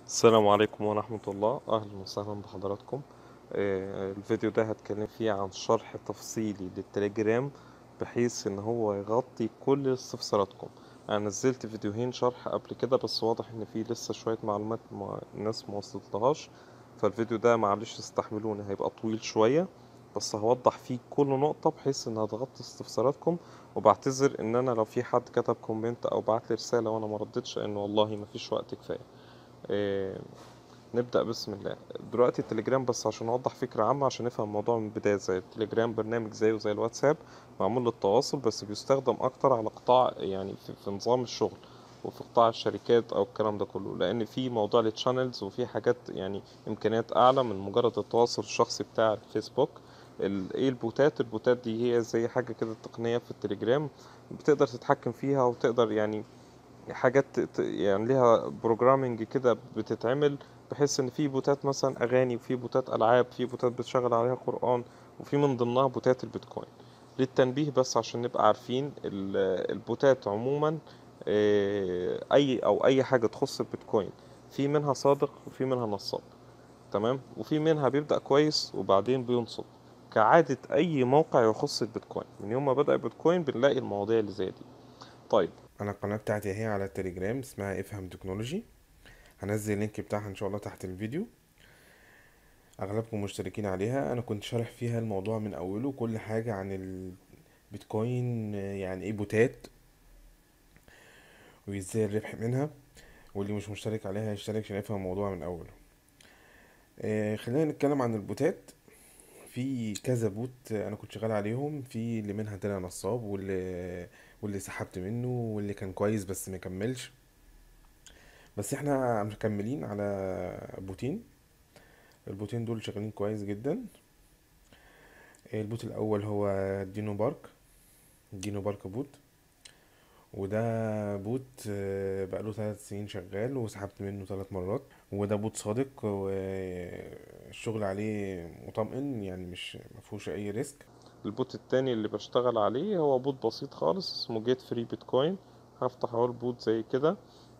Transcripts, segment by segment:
السلام عليكم ورحمة الله أهلا وسهلا بحضراتكم آه، الفيديو ده هتكلم فيه عن شرح تفصيلي للتليجرام بحيث ان هو يغطي كل استفساراتكم انا نزلت فيديوهين شرح قبل كده بس واضح ان فيه لسه شوية معلومات ما الناس ما وصلتلهاش فالفيديو ده معلش استحملوني هيبقى طويل شوية بس هوضح فيه كل نقطة بحيث انها تغطي استفساراتكم وبعتذر ان انا لو في حد كتب كومنت او بعتلي رسالة وانا مردتش ان والله مفيش وقت كفاية آه، نبدأ بسم الله دلوقتي التليجرام بس عشان نوضح فكرة عامة عشان نفهم الموضوع من البداية زي التليجرام برنامج زيه زي الواتساب معمول للتواصل بس بيستخدم أكتر على قطاع يعني في, في نظام الشغل وفي قطاع الشركات أو الكلام ده كله لأن في موضوع للتشانلز وفي حاجات يعني إمكانيات أعلى من مجرد التواصل الشخصي بتاع الفيسبوك ال- ايه البوتات البوتات دي هي زي حاجة كده تقنية في التليجرام بتقدر تتحكم فيها وتقدر يعني حاجات ت- يعني ليها بروجرامنج كده بتتعمل بحيث ان في بوتات مثلا اغاني وفي بوتات العاب في بوتات بتشغل عليها قرآن وفي من ضمنها بوتات البيتكوين للتنبيه بس عشان نبقى عارفين ال- البوتات عموما آه، اي او اي حاجة تخص البيتكوين في منها صادق وفي منها نصاب تمام وفي منها بيبدأ كويس وبعدين بينصب كعادة اي موقع يخص البيتكوين من يوم ما بدأ البيتكوين بنلاقي المواضيع اللي زي دي طيب انا القناه بتاعتي اهي على التليجرام اسمها افهم تكنولوجي هنزل اللينك بتاعها ان شاء الله تحت الفيديو اغلبكم مشتركين عليها انا كنت شارح فيها الموضوع من اوله كل حاجه عن البيتكوين يعني ايه بوتات وازاي الربح منها واللي مش مشترك عليها يشترك عشان يفهم الموضوع من اوله آه، خلينا نتكلم عن البوتات في كذا بوت انا كنت شغال عليهم في اللي منها طلع نصاب واللي واللي سحبت منه واللي كان كويس بس مكملش بس احنا مكملين على بوتين البوتين دول شغالين كويس جدا البوت الاول هو دينو بارك دينو بارك بوت وده بوت آه، بقاله ثلاث سنين شغال وسحبت منه ثلاث مرات وده بوت صادق والشغل عليه مطمئن يعني مش مفهوش اي ريسك البوت التاني اللي بشتغل عليه هو بوت بسيط خالص اسمه جيت فري بيتكوين هفتح اهو البوت زي كده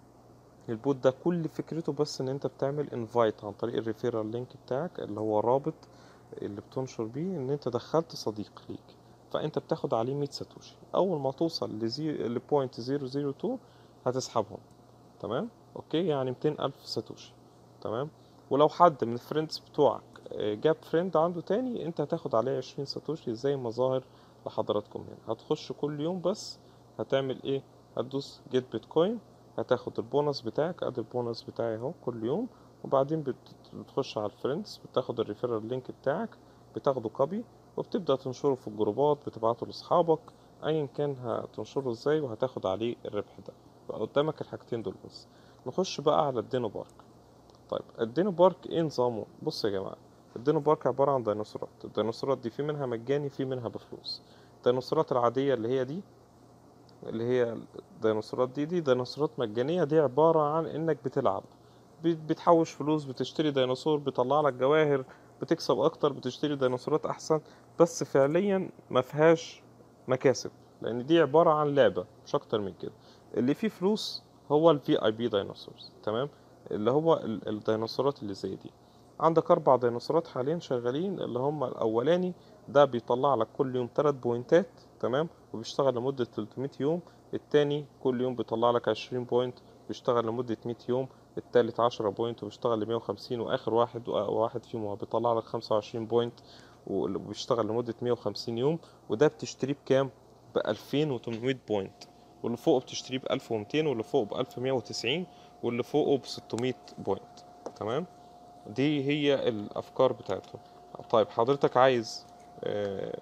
البوت ده كل فكرته بس ان انت بتعمل انفايت عن طريق الريفيرال لينك بتاعك اللي هو رابط اللي بتنشر بيه ان انت دخلت صديق ليك فانت بتاخد عليه 100 ساتوشي اول ما توصل ل 0.002 هتسحبهم تمام اوكي يعني 200 الف ساتوشي تمام ولو حد من الفريندز بتوعك آه، جاب فريند عنده تاني انت هتاخد عليه 20 ساتوشي زي ما ظاهر لحضراتكم هنا هتخش كل يوم بس هتعمل ايه هتدوس جيت بيتكوين هتاخد البونص بتاعك ادي البونص بتاعي اهو كل يوم وبعدين بت- بتخش على الفريندز بتاخد الريفيرال لينك بتاعك بتاخده كوبي وبتبدأ تنشره في الجروبات بتبعته لاصحابك ايا كان هتنشره ازاي وهتاخد عليه الربح ده بقى قدامك الحاجتين دول بس نخش بقى على الدينو بارك طيب الدينو بارك ايه نظامه بص يا جماعة الدينو بارك عبارة عن ديناصورات الديناصورات دي في منها مجاني في منها بفلوس الديناصورات العادية اللي هي دي اللي هي الديناصورات دي دي ديناصورات مجانية دي عبارة عن انك بتلعب بت- بتحوش فلوس بتشتري ديناصور بيطلع لك جواهر بتكسب اكتر بتشتري ديناصورات احسن بس فعليا ما فيهاش مكاسب لان دي عبارة عن لعبة مش اكتر من كده اللي فيه فلوس هو الفي اي بي ديناصورز تمام اللي هو ال- الديناصورات اللي زي دي عندك اربع ديناصورات حاليا شغالين اللي هم الاولاني ده بيطلع لك كل يوم تلات بوينتات تمام وبيشتغل لمدة 300 يوم التاني كل يوم بيطلع لك 20 بوينت بيشتغل لمدة 100 يوم التالت 10 بوينت وبيشتغل ل 150 واخر واحد واحد فيهم هو بيطلع لك 25 بوينت وبيشتغل لمدة 150 يوم وده بتشتريه بكام ب 2800 بوينت واللي فوقه بتشتريه ب 1200 واللي فوقه ب 1190 واللي فوقه ب 600 بوينت تمام دي هي الافكار بتاعتهم طيب حضرتك عايز آه،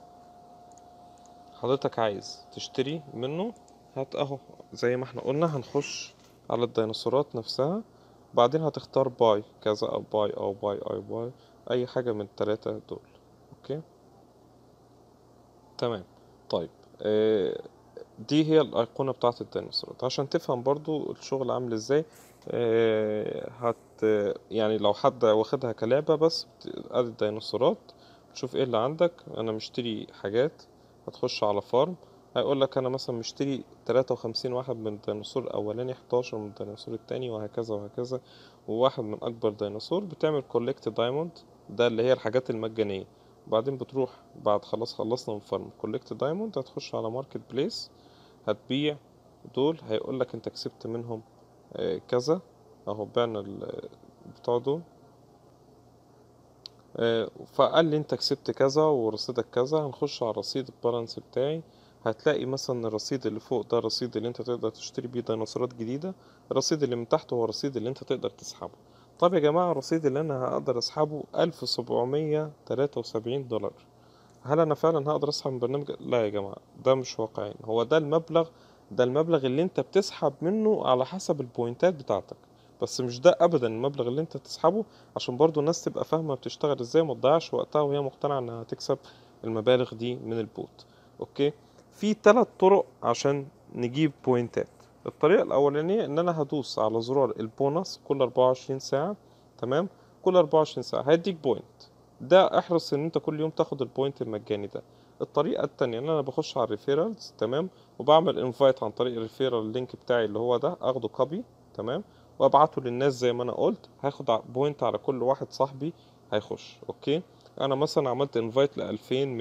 حضرتك عايز تشتري منه هات اهو زي ما احنا قلنا هنخش على الديناصورات نفسها بعدين هتختار باي كذا او باي او باي او باي اي حاجة من التلاتة دول اوكي تمام طيب آه، دي هي الأيقونة بتاعة الديناصورات عشان تفهم برضو الشغل عامل ازاي آه، هت يعني لو حد واخدها كلعبة بس بت- ادي الديناصورات تشوف ايه اللي عندك انا مشتري حاجات هتخش على فارم هيقول لك انا مثلا مشتري تلاتة وخمسين واحد من الديناصور الأولاني حداشر من الديناصور التاني وهكذا وهكذا وواحد من أكبر ديناصور بتعمل كولكت دايموند ده اللي هي الحاجات المجانية وبعدين بتروح بعد خلاص خلصنا من فارم كولكت دايموند هتخش على ماركت بليس هتبيع دول هيقولك انت كسبت منهم آه، كذا اهو بعنا ال- بتوع دول آه، فقال لي انت كسبت كذا ورصيدك كذا هنخش على رصيد البالانس بتاعي هتلاقي مثلا الرصيد اللي فوق ده الرصيد اللي انت تقدر تشتري بيه ديناصورات جديدة الرصيد اللي من تحت هو الرصيد اللي انت تقدر تسحبه طب يا جماعة الرصيد اللي انا هقدر اسحبه الف سبعمية تلاتة وسبعين دولار هل انا فعلا هقدر اسحب من برنامج لا يا جماعة ده مش واقعي هو ده المبلغ ده المبلغ اللي انت بتسحب منه على حسب البوينتات بتاعتك بس مش ده ابدا المبلغ اللي انت تسحبه عشان برضو الناس تبقى فاهمة بتشتغل ازاي وما تضيعش وقتها وهي مقتنعة انها هتكسب المبالغ دي من البوت اوكي في ثلاث طرق عشان نجيب بوينتات الطريقة الأولانية إن أنا هدوس على زرار البونص كل 24 ساعة تمام كل 24 ساعة هيديك بوينت ده احرص إن أنت كل يوم تاخد البوينت المجاني ده الطريقة التانية إن أنا بخش على الريفيرالز تمام وبعمل انفايت عن طريق الريفيرال اللينك بتاعي اللي هو ده اخده كوبي تمام وابعته للناس زي ما انا قلت هاخد ع- بوينت على كل واحد صاحبي هيخش اوكي انا مثلا عملت انفايت ل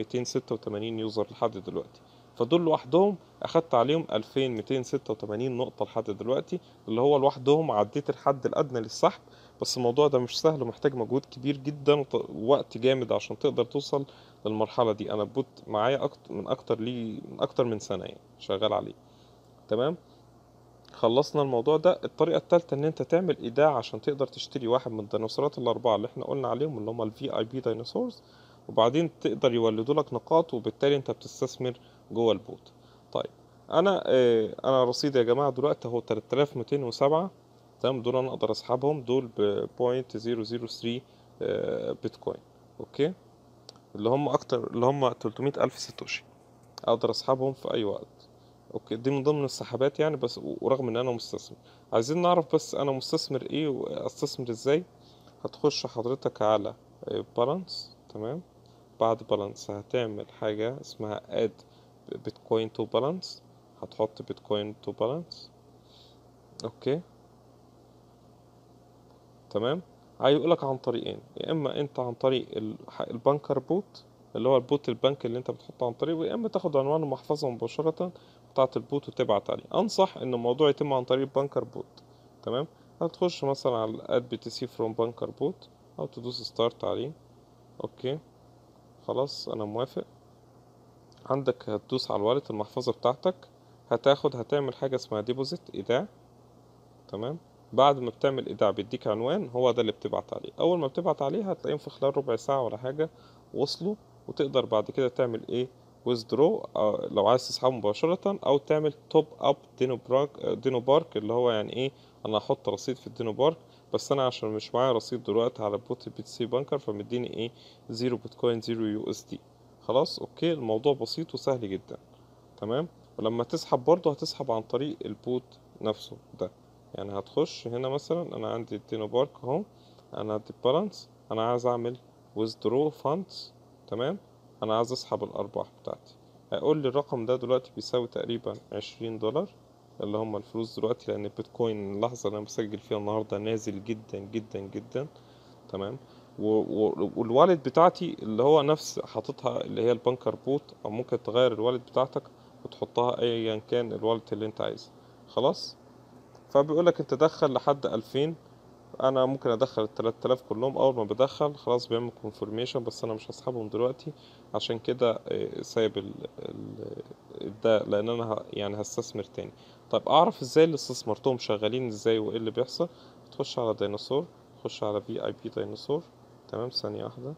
2286 يوزر لحد دلوقتي فدول لوحدهم اخدت عليهم 2286 نقطة لحد دلوقتي اللي هو لوحدهم عديت الحد الادنى للسحب بس الموضوع ده مش سهل ومحتاج مجهود كبير جدا وط- ووقت جامد عشان تقدر توصل للمرحلة دي انا بوت معايا أكتر من اكتر لي من اكتر من سنة يعني شغال عليه تمام خلصنا الموضوع ده الطريقة التالتة ان انت تعمل ايداع عشان تقدر تشتري واحد من الديناصورات الاربعة اللي احنا قلنا عليهم اللي هم الفي اي بي ديناصورز وبعدين تقدر يولدوا لك نقاط وبالتالي انت بتستثمر جوه البوت طيب انا اه انا رصيدي يا جماعة دلوقتي اهو 3207 تمام دول انا اقدر اسحبهم دول ب 0.003 اه بيتكوين اوكي اللي هم اكتر اللي هم 300 الف ساتوشي اقدر اسحبهم في اي وقت اوكي دي من ضمن السحبات يعني بس ورغم ان انا مستثمر عايزين نعرف بس انا مستثمر ايه واستثمر ازاي هتخش حضرتك على بالانس تمام بعد بالانس هتعمل حاجة اسمها اد بيتكوين تو بالانس هتحط بيتكوين تو بالانس اوكي تمام هيقولك عن طريقين يا اما انت عن طريق ال- البنكر بوت اللي هو البوت البنك اللي انت بتحطه عن طريقه يا اما تاخد عنوان المحفظة مباشرة بتاعة البوت وتبعت عليه انصح ان الموضوع يتم عن طريق بنكر بوت تمام هتخش مثلا على اد بي تي سي فروم بنكر بوت او تدوس ستارت عليه اوكي خلاص انا موافق عندك هتدوس على الوالت المحفظة بتاعتك هتاخد هتعمل حاجة اسمها ديبوزيت ايداع تمام بعد ما بتعمل ايداع بيديك عنوان هو ده اللي بتبعت عليه اول ما بتبعت عليه هتلاقيهم في خلال ربع ساعة ولا حاجة وصلوا وتقدر بعد كده تعمل ايه withdraw آه، لو عايز تسحبه مباشرة او تعمل توب اب دينو بارك دينو بارك اللي هو يعني ايه انا هحط رصيد في الدينو بارك بس انا عشان مش معايا رصيد دلوقتي على بوت بي تي سي بانكر فمديني ايه زيرو بيتكوين زيرو يو اس دي خلاص اوكي الموضوع بسيط وسهل جدا تمام ولما تسحب برضه هتسحب عن طريق البوت نفسه ده يعني هتخش هنا مثلا انا عندي الدينو بارك اهو انا عندي بالانس انا عايز اعمل withdraw funds تمام انا عايز اسحب الارباح بتاعتي هيقول لي الرقم ده دلوقتي بيساوي تقريبا عشرين دولار اللي هم الفلوس دلوقتي لان البيتكوين اللحظة اللي انا بسجل فيها النهاردة نازل جدا جدا جدا تمام و- و- والوالد بتاعتي اللي هو نفس حاططها اللي هي البنكر بوت او ممكن تغير الوالد بتاعتك وتحطها ايا كان الوالد اللي انت عايزه خلاص فبيقولك انت دخل لحد ألفين انا ممكن ادخل التلات آلاف كلهم اول ما بدخل خلاص بيعمل كونفirmation بس انا مش هسحبهم دلوقتي عشان كده اه، سايب ال ال ده لان انا ه- يعني هستثمر تاني طيب اعرف ازاي اللي استثمرتهم شغالين ازاي وايه اللي بيحصل تخش على ديناصور تخش على في اي بي ديناصور تمام ثانية واحدة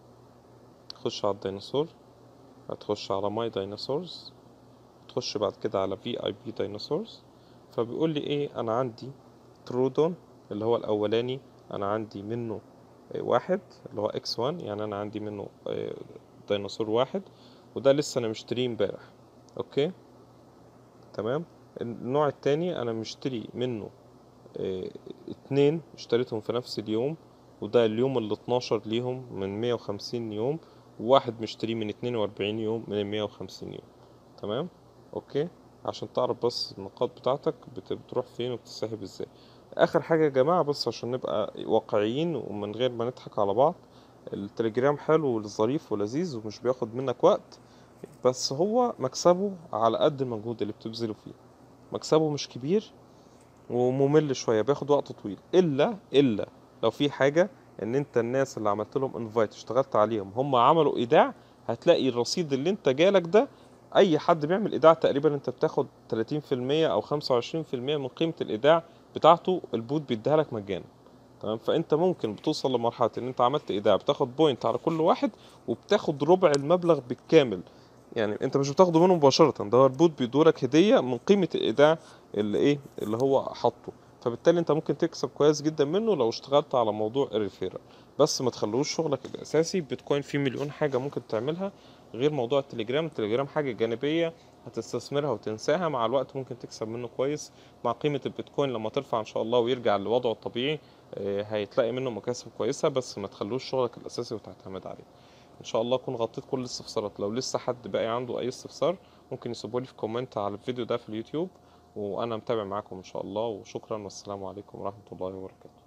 تخش على الديناصور هتخش على ماي ديناصورز تخش بعد كده على في اي بي ديناصورز فبيقول لي ايه انا عندي ترودون اللي هو الاولاني انا عندي منه آه، واحد اللي هو اكس 1 يعني انا عندي منه آه، ديناصور واحد وده لسه انا مشتريه امبارح اوكي تمام النوع التاني انا مشتري منه آه، اتنين اشتريتهم في نفس اليوم وده اليوم ال 12 ليهم من 150 يوم وواحد مشتريه من 42 يوم من 150 يوم تمام اوكي عشان تعرف بس النقاط بتاعتك بت- بتروح فين وبتسحب ازاي اخر حاجة يا جماعة بس عشان نبقى واقعيين ومن غير ما نضحك على بعض التليجرام حلو وظريف ولذيذ ومش بياخد منك وقت بس هو مكسبه على قد المجهود اللي بتبذله فيه مكسبه مش كبير وممل شويه بياخد وقت طويل الا الا لو في حاجه ان انت الناس اللي عملت لهم انفايت اشتغلت عليهم هم عملوا ايداع هتلاقي الرصيد اللي انت جالك ده اي حد بيعمل ايداع تقريبا انت بتاخد 30% او 25% من قيمه الايداع بتاعته البوت بيديها لك مجانا تمام فانت ممكن بتوصل لمرحله ان انت عملت ايداع بتاخد بوينت على كل واحد وبتاخد ربع المبلغ بالكامل يعني انت مش بتاخده منه مباشره ده هو البوت بيدولك هديه من قيمه الايداع اللي ايه اللي هو حاطه فبالتالي انت ممكن تكسب كويس جدا منه لو اشتغلت على موضوع الريفيرال بس ما تخلوش شغلك الاساسي بيتكوين فيه مليون حاجه ممكن تعملها غير موضوع التليجرام التليجرام حاجه جانبيه هتستثمرها وتنساها مع الوقت ممكن تكسب منه كويس مع قيمه البيتكوين لما ترفع ان شاء الله ويرجع لوضعه الطبيعي اه، هيتلاقي منه مكاسب كويسه بس ما تخلوش شغلك الاساسي وتعتمد عليه ان شاء الله اكون غطيت كل الاستفسارات لو لسه حد باقي عنده اي استفسار ممكن يسيبولي في كومنت على الفيديو ده في اليوتيوب وانا متابع معاكم ان شاء الله وشكرا والسلام عليكم ورحمة الله وبركاته